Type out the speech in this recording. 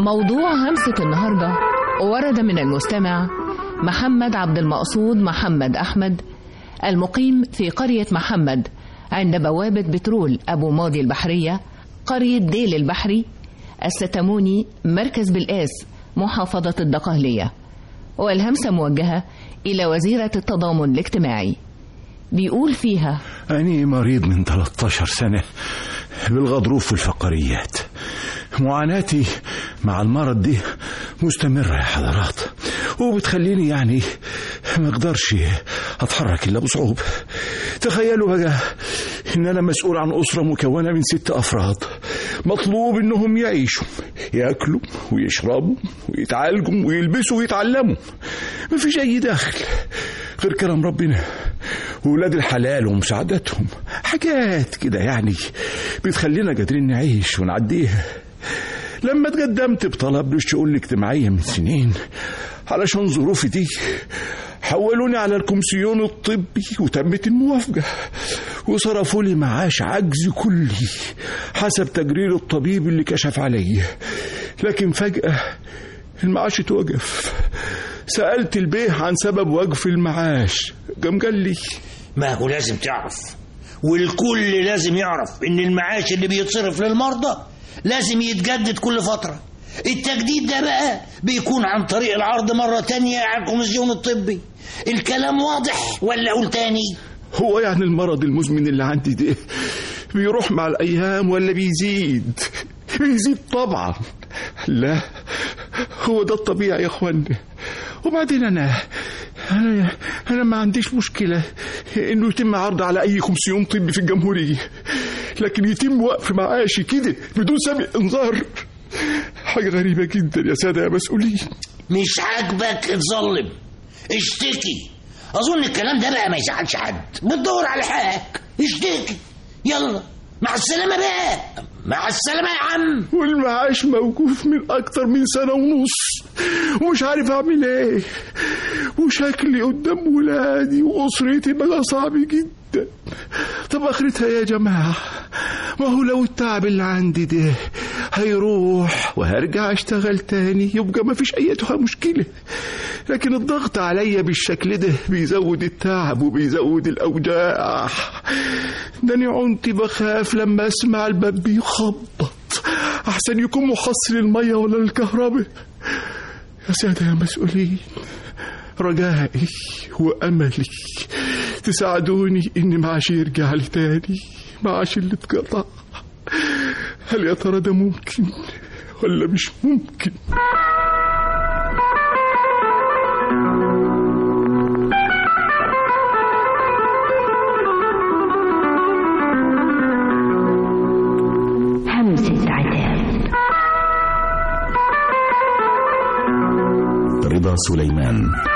موضوع همسة النهاردة ورد من المستمع محمد عبد المقصود محمد أحمد المقيم في قرية محمد عند بوابة بترول أبو ماضي البحرية قرية ديل البحري الستموني مركز بالقاس محافظة الدقهلية والهمسة موجهة إلى وزيرة التضامن الاجتماعي بيقول فيها أنا مريض من 13 سنة بالغضروف والفقريات معاناتي مع المرض دي مستمرة يا حضرات وبتخليني يعني ما اقدرش اتحرك الا بصعوبة تخيلوا بقى ان انا مسؤول عن اسرة مكونة من ست افراد مطلوب انهم يعيشوا ياكلوا ويشربوا ويتعالجوا ويلبسوا ويتعلموا مفيش اي دخل غير كرم ربنا وولاد الحلال ومساعدتهم حاجات كده يعني بتخلينا قادرين نعيش ونعديها لما تقدمت بطلب للشؤون الاجتماعية من سنين علشان ظروفي دي حولوني على الكومسيون الطبي وتمت الموافقة وصرفوا لي معاش عجز كلي حسب تقرير الطبيب اللي كشف عليا لكن فجأة المعاش اتوقف سألت البيه عن سبب وقف المعاش قام قال لي ما هو لازم تعرف والكل لازم يعرف ان المعاش اللي بيتصرف للمرضى لازم يتجدد كل فترة التجديد ده بقى بيكون عن طريق العرض مرة تانية على الكوميسيون الطبي الكلام واضح ولا أقول تاني هو يعني المرض المزمن اللي عندي ده بيروح مع الأيام ولا بيزيد بيزيد طبعا لا هو ده الطبيعي يا اخوانا وبعدين انا انا انا ما عنديش مشكله انه يتم عرض على اي كومسيون طبي في الجمهوريه لكن يتم وقف معاشي كده بدون سابق انذار حاجه غريبه جدا يا ساده يا مسؤولين مش عاجبك اتظلم اشتكي اظن الكلام ده بقى ما يزعلش حد بتدور على حقك اشتكي يلا مع السلامة بقى مع السلامة يا عم والمعاش موقوف من أكتر من سنة ونص ومش عارف أعمل إيه وشكلي قدام ولادي وأسرتي بقى صعب جدا طب آخرتها يا جماعة ما هو لو التعب اللي عندي ده هيروح وهرجع اشتغل تاني يبقى ما فيش ايتها مشكلة لكن الضغط عليا بالشكل ده بيزود التعب وبيزود الاوجاع داني عنتي بخاف لما اسمع الباب بيخبط احسن يكون محصل المية ولا الكهرباء يا سادة يا مسؤولين رجائي واملي تساعدوني ان معاشي يرجع لي تاني معاش اللي اتقطع هل يا ترى ده ممكن ولا مش ممكن همسة عتاب رضا سليمان